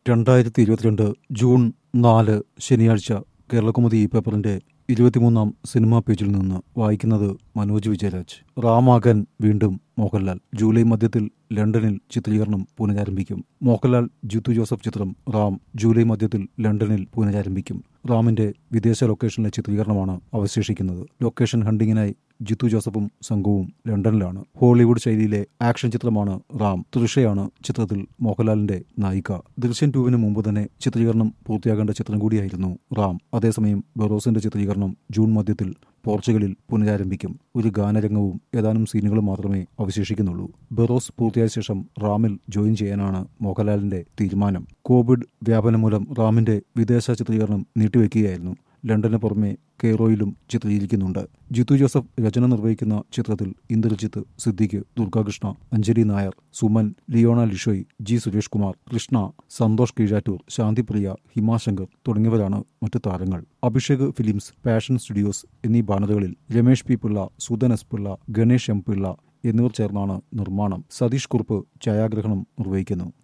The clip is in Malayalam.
രണ്ടായിരത്തി ഇരുപത്തിരണ്ട് ജൂൺ നാല് ശനിയാഴ്ച കേരളകുമുദി ഈ പേപ്പറിന്റെ ഇരുപത്തിമൂന്നാം സിനിമാ പേജിൽ നിന്ന് വായിക്കുന്നത് മനോജ് വിജയരാജ് റാമാകൻ വീണ്ടും മോഹൻലാൽ ജൂലൈ മധ്യത്തിൽ ലണ്ടനിൽ ചിത്രീകരണം പുനരാരംഭിക്കും മോഹൻലാൽ ജിത്തു ജോസഫ് ചിത്രം റാം ജൂലൈ മധ്യത്തിൽ ലണ്ടനിൽ പുനരാരംഭിക്കും റാമിന്റെ വിദേശ ലൊക്കേഷനിലെ ചിത്രീകരണമാണ് അവശേഷിക്കുന്നത് ലൊക്കേഷൻ ഹണ്ടിങ്ങിനായി ജിത്തു ജോസഫും സംഘവും ലണ്ടനിലാണ് ഹോളിവുഡ് ശൈലിയിലെ ആക്ഷൻ ചിത്രമാണ് റാം തൃഷയാണ് ചിത്രത്തിൽ മോഹൻലാലിന്റെ നായിക ദൃശ്യം ടൂവിന് മുമ്പ് തന്നെ ചിത്രീകരണം പൂർത്തിയാകേണ്ട ചിത്രം കൂടിയായിരുന്നു റാം അതേസമയം ബെറോസിന്റെ ചിത്രീകരണം ജൂൺ മധ്യത്തിൽ പോർച്ചുഗലിൽ പുനരാരംഭിക്കും ഒരു ഗാനരംഗവും ഏതാനും സീനുകളും മാത്രമേ അവശേഷിക്കുന്നുള്ളൂ ബെറോസ് പൂർത്തിയായ ശേഷം റാമിൽ ജോയിൻ ചെയ്യാനാണ് മോഹൻലാലിന്റെ തീരുമാനം കോവിഡ് വ്യാപനം മൂലം റാമിന്റെ വിദേശ ചിത്രീകരണം നീട്ടിവെക്കുകയായിരുന്നു ലണ്ടന് പുറമെ കെയ്റോയിലും ചിത്രീകരിക്കുന്നുണ്ട് ജിത്തു ജോസഫ് രചന നിർവഹിക്കുന്ന ചിത്രത്തിൽ ഇന്ദ്രജിത്ത് സിദ്ദിഖ് ദുർഗാകൃഷ്ണ അഞ്ജലി നായർ സുമൻ ലിയോണ ലിഷോയ് ജി സുരേഷ് കുമാർ കൃഷ്ണ സന്തോഷ് കീഴാറ്റൂർ ശാന്തിപ്രിയ ഹിമാശങ്കർ തുടങ്ങിയവരാണ് മറ്റു താരങ്ങൾ അഭിഷേക് ഫിലിംസ് പാഷൻ സ്റ്റുഡിയോസ് എന്നീ ബാനറുകളിൽ Ramesh P Pillai Sudhan S Pillai Ganesh M Pillai എന്നിവർ ചേർന്നാണ് നിർമ്മാണം സതീഷ് കുറുപ്പ് ഛായാഗ്രഹണം നിർവഹിക്കുന്നു